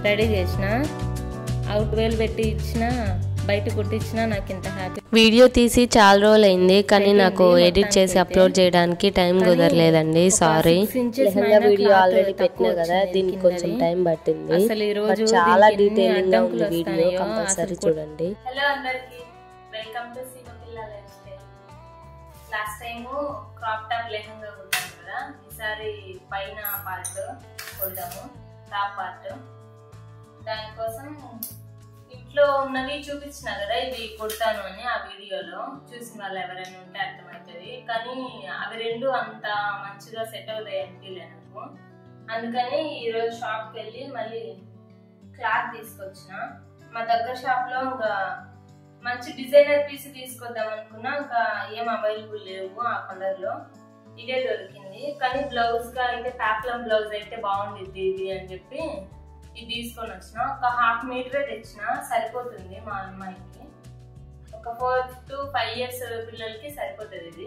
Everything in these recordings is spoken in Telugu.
రెడీ చేసిన అవుట్ వేలు పెట్టి ఇచ్చిన బయట కుట్టించిన నాకు ఇంత హ్యాపీ వీడియో తీసి చాలా రోజులు అయింది కానీ నాకు ఎడిట్ చేసి అప్లోడ్ చేయడానికి టైం కుదరలేదండి సారీ లెహంగా వీడియో ఆల్రెడీ పెట్టినా కదా దీనికి కొంచెం టైం పట్టింది అసలు ఈ రోజు బట్ చాలా దీనికి ఎన్ని డీటెయిలింగ్ గా ఉంది అడ్డంకులు వీడియో వస్తాయో కంపల్సరీ అసలు చూడండి హలో అందరికి welcome to Seema Pilla life style last time crop top lehenga కుట్టాం కదా ఈసారి పైన పార్ట్ కుడదాము టాప్ పార్ట్ దానికోసం ఇంట్లో ఉన్నవి చూపించిన కదా ఇది కుడతాను అని ఆ వీడియోలో చూసిన వాళ్ళు ఎవరైనా ఉంటే అర్థమవుతుంది కానీ అవి రెండు అంత మంచిగా సెట్ అవుతాయి అనిపించలే నాకు అందుకని ఈరోజు షాప్కి వెళ్ళి మళ్ళీ క్లాత్ తీసుకొచ్చిన మా దగ్గర షాప్ లో ఇంకా మంచి డిజైనర్ పీస్ తీసుకొద్దాం అనుకున్నా ఇంకా ఏం అవైలబుల్ లేవు ఆ కలర్ లో ఇదే దొరికింది కానీ బ్లౌజ్ గా అయితే ప్యాప్లం బ్లౌజ్ అయితే బాగుండిద్ది ఇది అని చెప్పి ఇది తీసుకొని వచ్చిన ఒక హాఫ్ మీటర్ తెచ్చిన సరిపోతుంది మా అమ్మాయికి ఒక ఫోర్ టు ఫైవ్ ఇయర్స్ పిల్లలకి సరిపోతుంది ఇది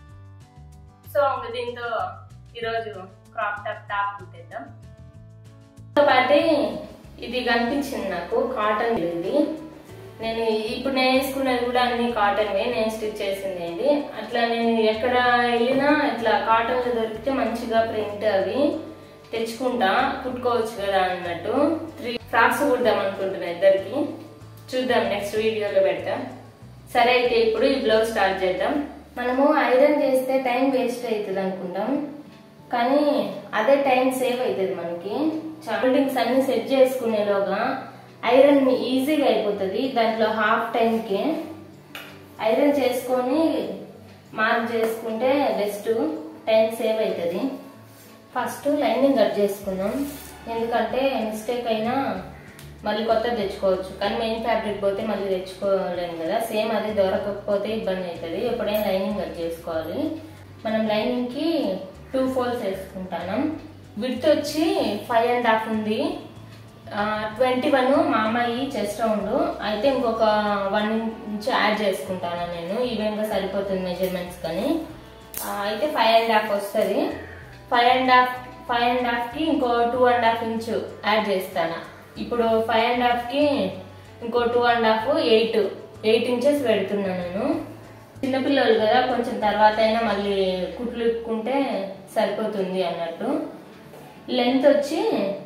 సో ఇంక దీంతో ఈరోజు క్రాప్ టాప్ టాప్ కుట్టేద్దాం తో పాటు ఇది కనిపించింది నాకు కాటన్ ఇది నేను ఇప్పుడు నేను వేసుకున్నది కూడా అన్ని కాటన్ నేను స్టిచ్ చేసింది ఇది అట్లా నేను ఎక్కడ వెళ్ళినా ఇట్లా కాటన్ దొరికితే మంచిగా ప్రింట్ అవి తెచ్చుకుంటా కుట్టుకోవచ్చు కదా అన్నట్టు త్రీ ఫ్రాక్స్ కుడదాం అనుకుంటున్నా ఇద్దరికి చూద్దాం నెక్స్ట్ వీడియోలో పెడతా సరే అయితే ఇప్పుడు ఈ బ్లౌజ్ స్టార్ట్ చేద్దాం మనము ఐరన్ చేస్తే టైం వేస్ట్ అవుతుంది అనుకుంటాం కానీ అదే టైం సేవ్ అవుతుంది మనకి చాంటింగ్స్ అన్ని సెట్ చేసుకునేలోగా ఐరన్ ఈజీగా అయిపోతుంది దాంట్లో హాఫ్ టైంకి ఐరన్ చేసుకొని మార్క్ చేసుకుంటే బెస్ట్ టైం సేవ్ అవుతుంది ఫస్ట్ లైనింగ్ కట్ చేసుకుందాం ఎందుకంటే మిస్టేక్ అయినా మళ్ళీ కొత్త తెచ్చుకోవచ్చు కానీ మెయిన్ ఫ్యాబ్రిక్ పోతే మళ్ళీ తెచ్చుకోలేము కదా సేమ్ అది దొరకకపోతే ఇబ్బంది అవుతుంది ఎప్పుడైనా లైనింగ్ కట్ చేసుకోవాలి మనం లైనింగ్కి టూ ఫోల్స్ వేసుకుంటాను విడ్త్ వచ్చి ఫైవ్ అండ్ హాఫ్ ఉంది ట్వంటీ వన్ మా అమ్మాయి చెస్ట్ రౌండ్ అయితే ఇంకొక వన్ ఇంచ్ యాడ్ చేసుకుంటాను నేను ఈవెన్గా సరిపోతుంది మెజర్మెంట్స్ కానీ ఆ, అయితే ఫైవ్ అండ్ హాఫ్ వస్తుంది five and half five and హాఫ్కి ఇంకో two and half inch add చేస్తాను ఇప్పుడు ఫైవ్ అండ్ హాఫ్కి ఇంకో two and half eight eight inches పెడుతున్నాను నేను చిన్నపిల్లలు కదా కొంచెం తర్వాత అయినా మళ్ళీ కుట్లు ఇప్పుకుంటే సరిపోతుంది అన్నట్టు లెంత్ వచ్చి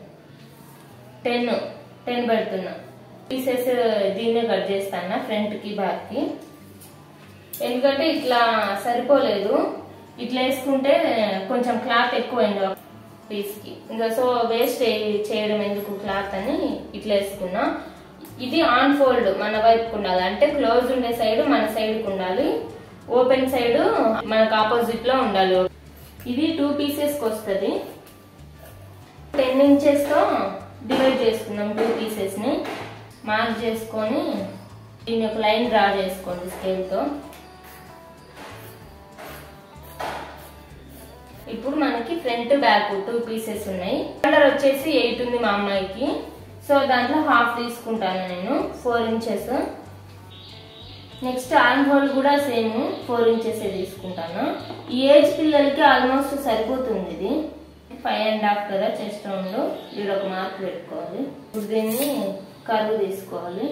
టెన్ టెన్ పెడుతున్నా పీసెస్ దీన్నే కట్ చేస్తాను ఫ్రంట్ కి బ్యాక్ కి ఎందుకంటే ఇట్లా సరిపోలేదు ఇట్లా వేసుకుంటే కొంచెం క్లాత్ ఎక్కువైంది పీస్ కి ఇంకా సో వేస్ట్ చేయడం ఎందుకు క్లాత్ అని ఇట్లా వేసుకున్నా ఇది ఆన్ ఫోల్డ్ మన వైపుకు ఉండాలి అంటే క్లోజ్ ఉండే సైడ్ మన సైడ్ కు ఉండాలి ఓపెన్ సైడ్ మనకు ఆపోజిట్ లో ఉండాలి ఇది టూ పీసెస్ కి వస్తుంది టెన్ ఇంచెస్ తో డివైడ్ చేసుకుందాం టూ పీసెస్ ని మార్క్ చేసుకొని దీన్ని ఒక లైన్ డ్రా చేసుకోండి స్కేల్ తో ఇప్పుడు మనకి ఫ్రంట్ బ్యాక్ టూ పీసెస్ ఉన్నాయి కలర్ వచ్చేసి ఎయిట్ ఉంది మా అమ్మాయికి సో దాంట్లో హాఫ్ తీసుకుంటాను నేను four inches next arm hole కూడా సేమ్ ఫోర్ ఇంచెస్ తీసుకుంటాను ఈ ఏజ్ పిల్లలకి ఆల్మోస్ట్ సరిపోతుంది ఇది ఫైవ్ అండ్ హాఫ్ కదా చెస్ట్ రౌండ్ ఇక్కడ ఒక మార్క్ పెట్టుకోవాలి ఇప్పుడు దీన్ని కరువు తీసుకోవాలి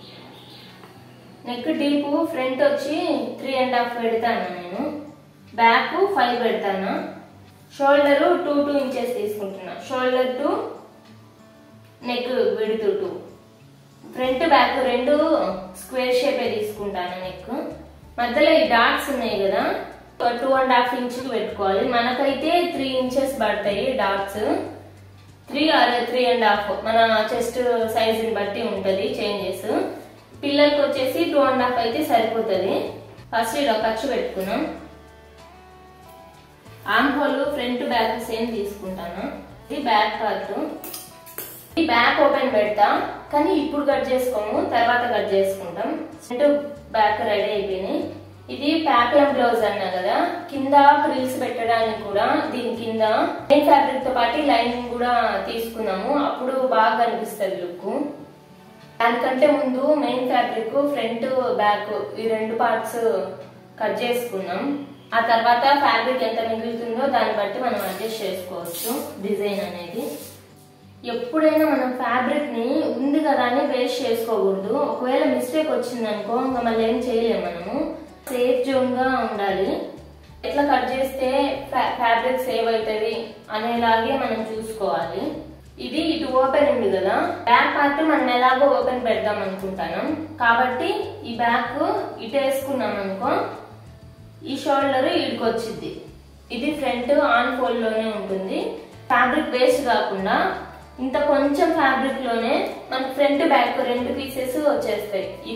నెక్ డీప్ ఫ్రంట్ వచ్చి త్రీ అండ్ హాఫ్ పెడతాను నేను బ్యాక్ ఫైవ్ పెడతాను షోల్డర్ టూ టూ ఇంచెస్ తీసుకుంటున్నా shoulder to neck విడుతు two front back రెండు స్క్వేర్ షేపే తీసుకుంటాను నెక్ మధ్యలో ఈ డాట్స్ ఉన్నాయి కదా టూ అండ్ హాఫ్ ఇంచ్ పెట్టుకోవాలి మనకైతే త్రీ ఇంచెస్ పడతాయి dots three or three and half మన చెస్ట్ సైజుని బట్టి ఉంటది చేంజెస్ పిల్లలకి వచ్చేసి టూ అండ్ హాఫ్ అయితే సరిపోతుంది ఫస్ట్ ఇలా ఖర్చు పెట్టుకున్నాం arm hole front back same తీసుకుంటాను ఇది బ్యాక్ పార్ట్ ఈ బ్యాక్ ఓపెన్ పెడతా కానీ ఇప్పుడు కట్ చేసుకోము తర్వాత కట్ చేసుకుంటాం ఫ్రంట్ బ్యాక్ రెడీ అయిపోయినాయి ఇది ప్యాప్లం బ్లౌజ్ అన్నా కదా కింద ఫ్రిల్స్ పెట్టడానికి కూడా దీని కింద మెయిన్ ఫ్యాబ్రిక్ తో పాటు లైనింగ్ కూడా తీసుకున్నాము అప్పుడు బాగా కనిపిస్తుంది లుక్ దానికంటే ముందు మెయిన్ ఫ్యాబ్రిక్ ఫ్రంట్ బ్యాక్ ఈ రెండు పార్ట్స్ కట్ చేసుకున్నాం ఆ తర్వాత ఫ్యాబ్రిక్ ఎంత మిగులుతుందో దాన్ని బట్టి మనం అడ్జస్ట్ చేసుకోవచ్చు డిజైన్ అనేది ఎప్పుడైనా మనం ఫ్యాబ్రిక్ ని ఉంది కదా అని వేస్ట్ చేసుకోకూడదు ఒకవేళ మిస్టేక్ వచ్చింది అనుకో ఇంకా మళ్ళీ ఏం చేయలేము మనము సేఫ్ జోన్ గా ఉండాలి ఎట్లా కట్ చేస్తే ఫ్యాబ్రిక్ సేవ్ అవుతుంది అనేలాగే మనం చూసుకోవాలి ఇది ఇటు ఓపెన్ ఉంది కదా బ్యాక్ పార్ట్ మనం ఎలాగో ఓపెన్ పెడదాం అనుకుంటాను కాబట్టి ఈ బ్యాక్ ఇటు వేసుకున్నాం అనుకో ఈ షోల్డర్ ఇడికి వచ్చింది ఇది ఫ్రంట్ ఆన్ ఫోల్డ్ లోనే ఉంటుంది ఫ్యాబ్రిక్ వేస్ట్ కాకుండా ఇంత కొంచెం ఫ్యాబ్రిక్ లోనే మనకి ఫ్రంట్ బ్యాక్ రెండు పీసెస్ వచ్చేస్తాయి ఇది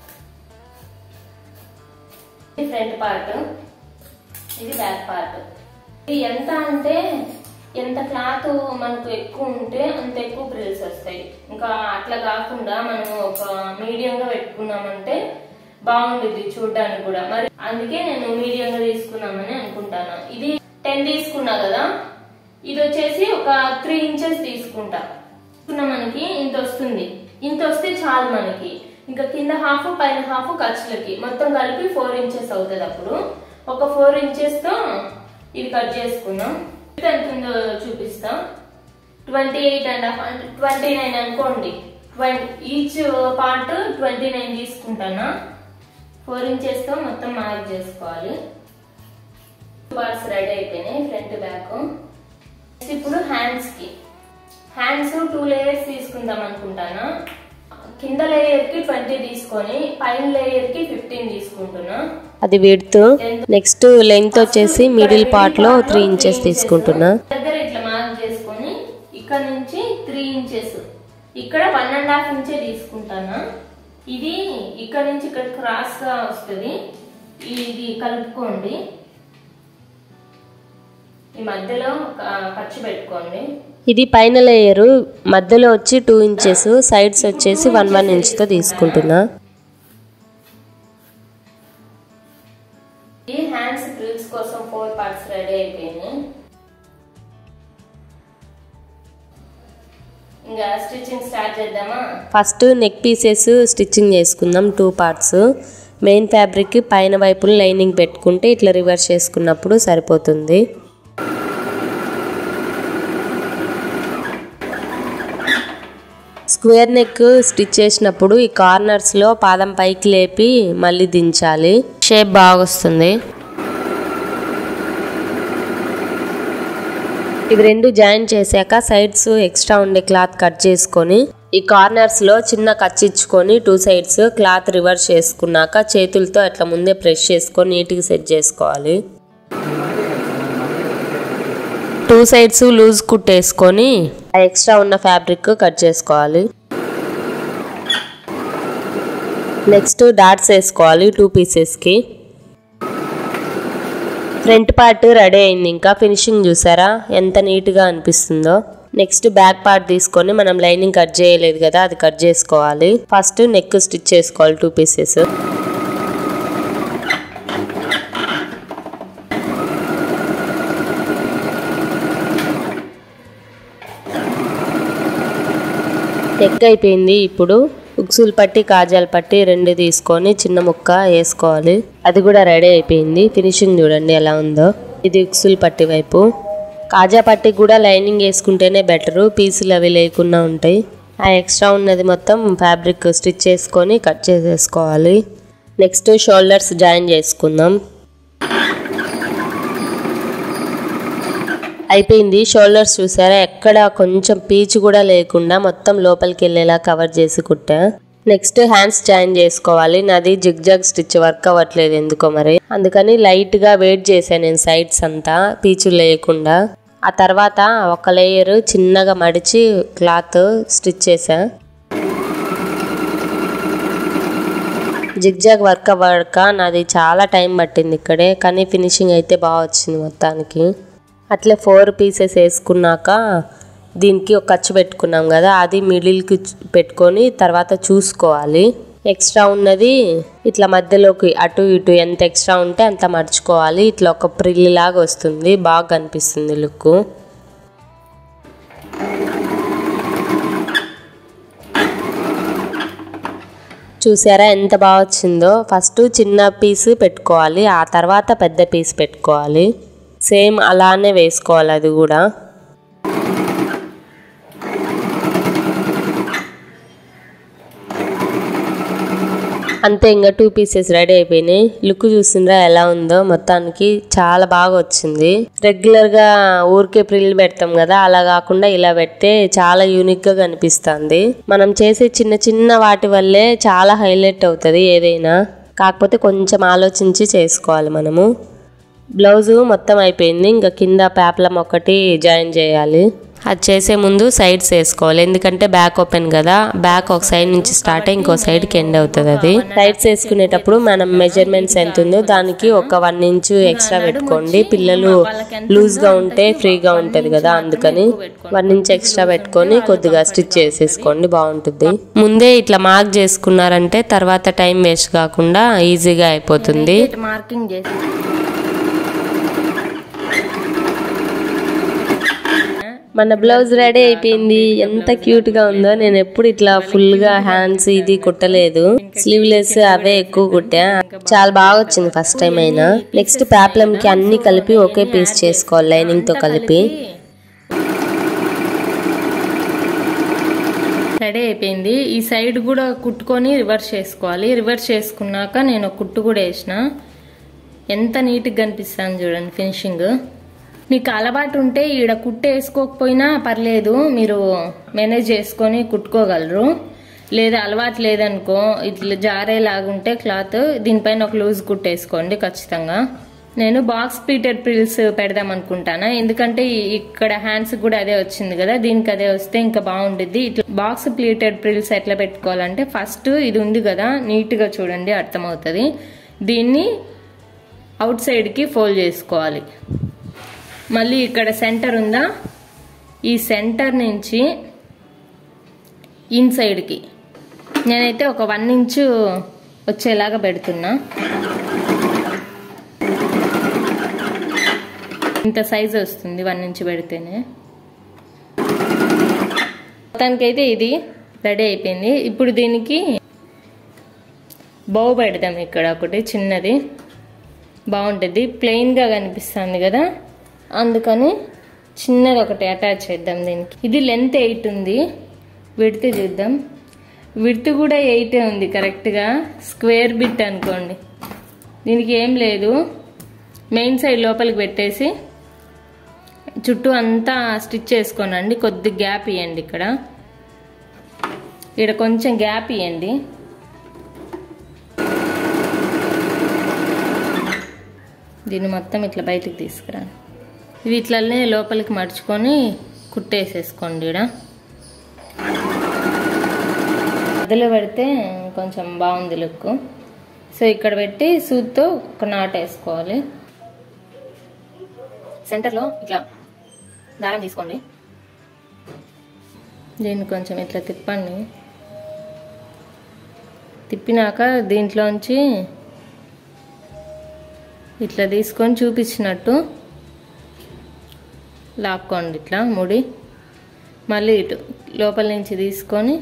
ఫ్రంట్ పార్ట్ ఇది బ్యాక్ పార్ట్ ఇది ఎంత అంటే ఎంత క్లాత్ మనకు ఎక్కువ ఉంటే అంత ఎక్కువ ప్రిల్స్ వస్తాయి ఇంకా అట్లా కాకుండా మనం ఒక మీడియం గా పెట్టుకున్నామంటే బాగుంటుంది చూడడానికి కూడా మరి అందుకే నేను మీడియం గా తీసుకున్నామని అనుకుంటాను ఇది టెన్ తీసుకున్నా కదా ఇది వచ్చేసి ఒక త్రీ ఇంచెస్ తీసుకుంటా తీసుకున్న మనకి ఇంత వస్తుంది ఇంత వస్తే చాలు మనకి ఇంకా కింద హాఫ్ పైన హాఫ్ ఖర్చులకి మొత్తం కలిపి ఫోర్ ఇంచెస్ అవుతుంది అప్పుడు ఒక ఫోర్ ఇంచెస్ తో ఇది కట్ చేసుకున్నాం ఎంత ఉందో చూపిస్తా ట్వంటీ ఎయిట్ అండ్ హాఫ్ అంటే ట్వంటీ నైన్ అనుకోండి ఈచ్ పార్ట్ ట్వంటీ నైన్ తీసుకుంటానా ఫోర్ ఇంచెస్ తో మొత్తం మార్క్ చేసుకోవాలి పార్ట్స్ రెడీ అయిపోయినాయి ఫ్రంట్ బ్యాక్ ఇప్పుడు హ్యాండ్స్ కి హ్యాండ్స్ టూ లేయర్స్ తీసుకుందాం అనుకుంటానా కింద లేయర్ కి ట్వంటీ తీసుకొని పైన లేయర్ కి ఫిఫ్టీన్ తీసుకుంటున్నా అది విడ్త్ నెక్స్ట్ లెంత్ వచ్చేసి మిడిల్ పార్ట్ లో త్రీ ఇంచెస్ తీసుకుంటున్నా దగ్గర ఇట్లా మార్క్ చేసుకొని ఇక్కడ నుంచి త్రీ ఇంచెస్ ఇక్కడ వన్ అండ్ హాఫ్ ఇంచే తీసుకుంటానా ఇది ఇక్కడ నుంచి ఇక్కడ క్రాస్ గా వస్తుంది ఇది కలుపుకోండి ఈ మధ్యలో క- ఖర్చు పెట్టుకోండి ఇది పైన లేయర్ మధ్యలో వచ్చి టూ ఇంచెస్ సైడ్స్ వచ్చేసి వన్ వన్ ఇంచ్ తో తీసుకుంటున్నా ఈ హ్యాండ్స్ ఫ్రిల్స్ కోసం ఫోర్ పార్ట్స్ రెడీ అయిపోయినాయి ఇంకా స్టిచ్చింగ్ స్టార్ట్ చేద్దామా ఫస్ట్ నెక్ పీసెస్ స్టిచ్చింగ్ చేసుకుందాం టూ పార్ట్స్ మెయిన్ ఫ్యాబ్రిక్ పైన వైపులు లైనింగ్ పెట్టుకుంటే ఇట్లా రివర్స్ చేసుకున్నప్పుడు సరిపోతుంది స్క్వేర్ నెక్ స్టిచ్ చేసినప్పుడు ఈ కార్నర్స్లో పాదం పైకి లేపి మళ్ళీ దించాలి షేప్ బాగా వస్తుంది ఇవి రెండు జాయిన్ చేశాక సైడ్స్ ఎక్స్ట్రా ఉండే క్లాత్ కట్ చేసుకొని ఈ కార్నర్స్ లో చిన్న కచ్చిచ్చుకొని టూ సైడ్స్ క్లాత్ రివర్స్ చేసుకున్నాక చేతులతో అట్లా ముందే ప్రెస్ చేసుకొని నీట్గా సెట్ చేసుకోవాలి టూ సైడ్స్ లూజ్ కుట్టేసుకొని ఆ ఎక్స్ట్రా ఉన్న ఫ్యాబ్రిక్ కట్ చేసుకోవాలి నెక్స్ట్ డాట్స్ వేసుకోవాలి టూ పీసెస్కి ఫ్రంట్ పార్ట్ రెడీ అయింది ఇంకా ఫినిషింగ్ చూసారా ఎంత నీట్గా అనిపిస్తుందో నెక్స్ట్ బ్యాక్ పార్ట్ తీసుకొని మనం లైనింగ్ కట్ చేయలేదు కదా అది కట్ చేసుకోవాలి ఫస్ట్ నెక్ స్టిచ్ చేసుకోవాలి టూ పీసెస్ నెక్ అయిపోయింది ఇప్పుడు ఉక్సులు పట్టి కాజాలు పట్టి రెండు తీసుకొని చిన్న ముక్క వేసుకోవాలి అది కూడా రెడీ అయిపోయింది ఫినిషింగ్ చూడండి ఎలా ఉందో ఇది ఉక్సులు పట్టి వైపు కాజా పట్టి కూడా లైనింగ్ వేసుకుంటేనే బెటరు పీసులు అవి లేకుండా ఉంటాయి ఆ ఎక్స్ట్రా ఉన్నది మొత్తం ఫ్యాబ్రిక్ స్టిచ్ చేసుకొని కట్ చేసేసుకోవాలి నెక్స్ట్ షోల్డర్స్ జాయిన్ చేసుకుందాం అయిపోయింది షోల్డర్స్ చూసారా ఎక్కడ కొంచెం పీచు కూడా లేకుండా మొత్తం లోపలికి వెళ్ళేలా కవర్ చేసి కుట్టా నెక్స్ట్ హ్యాండ్స్ జాయిన్ చేసుకోవాలి నాది జిగ్ జగ్ స్టిచ్ వర్క్ అవ్వట్లేదు ఎందుకో మరి అందుకని లైట్ గా వెయిట్ చేశాను నేను సైడ్స్ అంతా పీచు లేకుండా ఆ తర్వాత ఒక లేయర్ చిన్నగా మడిచి క్లాత్ స్టిచ్ చేసా జిగ్జాగ్ వర్క్ అవ్వక నాది చాలా టైం పట్టింది ఇక్కడే కానీ ఫినిషింగ్ అయితే బాగా వచ్చింది మొత్తానికి అట్లే ఫోర్ పీసెస్ వేసుకున్నాక దీనికి ఒక ఖర్చు పెట్టుకున్నాం కదా అది మిడిల్కి పెట్టుకొని తర్వాత చూసుకోవాలి ఎక్స్ట్రా ఉన్నది ఇట్లా మధ్యలోకి అటు ఇటు ఎంత ఎక్స్ట్రా ఉంటే అంత మర్చుకోవాలి ఇట్లా ఒక ప్రిల్లి లాగా వస్తుంది బాగా కనిపిస్తుంది లుక్ చూసారా ఎంత బాగా వచ్చిందో ఫస్ట్ చిన్న పీస్ పెట్టుకోవాలి ఆ తర్వాత పెద్ద పీస్ పెట్టుకోవాలి సేమ్ అలానే వేసుకోవాలి అది కూడా అంతే ఇంకా టూ పీసెస్ రెడీ అయిపోయినాయి లుక్ చూసిండ్రా ఎలా ఉందో మొత్తానికి చాలా బాగా వచ్చింది రెగ్యులర్ గా ఊరికే ప్రిల్ పెడతాం కదా అలా కాకుండా ఇలా పెడితే చాలా యూనిక్ గా కనిపిస్తుంది మనం చేసే చిన్న చిన్న వాటి వల్లే చాలా హైలైట్ అవుతుంది ఏదైనా కాకపోతే కొంచెం ఆలోచించి చేసుకోవాలి మనము బ్లౌజు మొత్తం అయిపోయింది ఇంకా కింద పేపలం ఒకటి జాయిన్ చేయాలి అది చేసే ముందు సైడ్స్ వేసుకోవాలి ఎందుకంటే బ్యాక్ ఓపెన్ కదా బ్యాక్ ఒక సైడ్ నుంచి స్టార్ట్ అయ్యి ఇంకో సైడ్కి ఎండ్ అవుతుంది అది సైడ్స్ వేసుకునేటప్పుడు మనం మెజర్మెంట్స్ ఎంత ఉందో దానికి ఒక వన్ ఇంచ్ ఎక్స్ట్రా పెట్టుకోండి పిల్లలు లూజ్ గా ఉంటే ఫ్రీగా ఉంటది కదా అందుకని వన్ ఇంచ్ ఎక్స్ట్రా పెట్టుకొని కొద్దిగా స్టిచ్ చేసేసుకోండి బాగుంటుంది ముందే ఇట్లా మార్క్ చేసుకున్నారంటే తర్వాత టైం వేస్ట్ కాకుండా ఈజీగా అయిపోతుంది ఇట్లా మార్కింగ్ చేసి మన బ్లౌజ్ రెడీ అయిపోయింది ఎంత క్యూట్ గా ఉందో నేను ఎప్పుడు ఇట్లా ఫుల్ గా హ్యాండ్స్ ఇది కుట్టలేదు స్లీవ్లెస్ అవే ఎక్కువ కుట్టా చాలా బాగా వచ్చింది ఫస్ట్ టైం అయినా నెక్స్ట్ పేప్లం కి అన్ని కలిపి ఒకే పీస్ చేసుకోవాలి లైనింగ్ తో కలిపి రెడీ అయిపోయింది ఈ సైడ్ కూడా కుట్టుకొని రివర్స్ చేసుకోవాలి రివర్స్ చేసుకున్నాక నేను ఒక కుట్టు కూడా వేసిన ఎంత నీట్గా కనిపిస్తాను చూడండి ఫినిషింగ్ మీకు అలవాటు ఉంటే ఈడ కుట్టు వేసుకోకపోయినా పర్లేదు మీరు మేనేజ్ చేసుకొని కుట్టుకోగలరు లేదా అలవాటు లేదనుకో ఇట్లా జారేలాగుంటే క్లాత్ దీనిపైన ఒక లూజ్ కుట్టు వేసుకోండి ఖచ్చితంగా నేను బాక్స్ ప్లీటెడ్ ప్రిల్స్ పెడదాం అనుకుంటాను ఎందుకంటే ఈ- ఇక్కడ హ్యాండ్స్ కూడా అదే వచ్చింది కదా దీనికి అదే వస్తే ఇంకా బాగుంటుంది ఇట్లా బాక్స్ ప్లీటెడ్ ప్రిల్స్ ఎట్లా పెట్టుకోవాలంటే ఫస్ట్ ఇది ఉంది కదా నీట్ గా చూడండి అర్థమవుతుంది దీన్ని అవుట్ సైడ్ కి ఫోల్డ్ చేసుకోవాలి మళ్ళీ ఇక్కడ సెంటర్ ఉందా ఈ సెంటర్ నుంచి ఇన్సైడ్కి నేనైతే ఒక వన్ ఇంచు వచ్చేలాగా పెడుతున్నా ఇంత సైజ్ వస్తుంది వన్ ఇంచ్ పెడితేనే మొత్తానికైతే ఇది రెడీ అయిపోయింది ఇప్పుడు దీనికి బౌ పెడదాం ఇక్కడ ఒకటి చిన్నది బాగుంటుంది ప్లెయిన్గా కనిపిస్తుంది కదా అందుకని చిన్నది ఒకటి అటాచ్ చేద్దాం దీనికి ఇది లెంత్ ఎయిట్ ఉంది విడత చూద్దాం విడత కూడా ఎయిటే ఉంది కరెక్ట్గా స్క్వేర్ బిట్ అనుకోండి దీనికి ఏం లేదు మెయిన్ సైడ్ లోపలికి పెట్టేసి చుట్టూ అంతా స్టిచ్ చేసుకోనండి కొద్ది గ్యాప్ ఇవ్వండి ఇక్కడ ఇక్కడ కొంచెం గ్యాప్ ఇవ్వండి దీన్ని మొత్తం ఇట్లా బయటికి తీసుకురా ఇవి ఇట్లనే లోపలికి మడుచుకొని కుట్టేసేసుకోండి ఇక్కడ మధ్యలో పెడితే కొంచెం బాగుంది లుక్ సో ఇక్కడ పెట్టి సూత్తో ఒక నాట్ వేసుకోవాలి సెంటర్లో ఇట్లా దారం తీసుకోండి దీన్ని కొంచెం ఇట్లా తిప్పండి తిప్పినాక దీంట్లోంచి ఇట్లా తీసుకొని చూపించినట్టు లాక్కోండి ఇట్లా ముడి మళ్ళీ ఇటు లోపల నుంచి తీసుకొని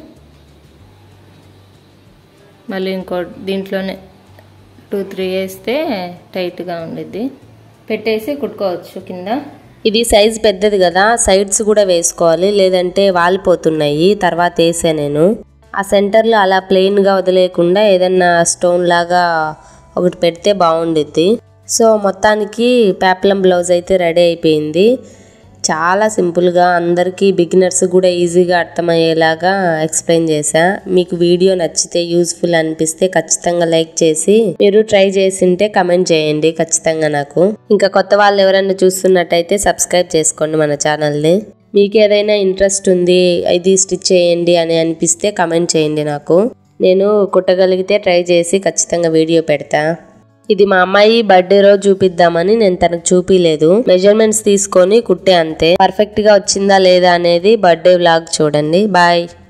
మళ్ళీ ఇంకో దీంట్లోనే టూ త్రీ వేస్తే టైట్గా ఉండిద్ది పెట్టేసి కుట్టుకోవచ్చు కింద ఇది సైజ్ పెద్దది కదా సైడ్స్ కూడా వేసుకోవాలి లేదంటే వాలిపోతున్నాయి తర్వాత వేసా నేను ఆ సెంటర్లో అలా ప్లెయిన్గా వదిలేయకుండా ఏదన్నా స్టోన్ లాగా ఒకటి పెడితే బాగుండిద్ది సో మొత్తానికి పేప్లం బ్లౌజ్ అయితే రెడీ అయిపోయింది చాలా సింపుల్గా అందరికీ బిగినర్స్ కూడా ఈజీగా అర్థమయ్యేలాగా ఎక్స్ప్లెయిన్ చేశా మీకు వీడియో నచ్చితే యూస్ఫుల్ అనిపిస్తే ఖచ్చితంగా లైక్ చేసి మీరు ట్రై చేసింటే కమెంట్ చేయండి ఖచ్చితంగా నాకు ఇంకా కొత్త వాళ్ళు ఎవరైనా చూస్తున్నట్టయితే సబ్స్క్రైబ్ చేసుకోండి మన ఛానల్ని మీకు ఏదైనా ఇంట్రెస్ట్ ఉంది ఇది స్టిచ్ చేయండి అని అనిపిస్తే కమెంట్ చేయండి నాకు నేను కుట్టగలిగితే ట్రై చేసి ఖచ్చితంగా వీడియో పెడతా ఇది మా అమ్మాయి బర్త్డే రోజు చూపిద్దామని నేను తనకు చూపిలేదు మెజర్మెంట్స్ తీసుకొని కుట్టే అంతే పర్ఫెక్ట్ గా వచ్చిందా లేదా అనేది బర్త్డే వ్లాగ్ చూడండి బాయ్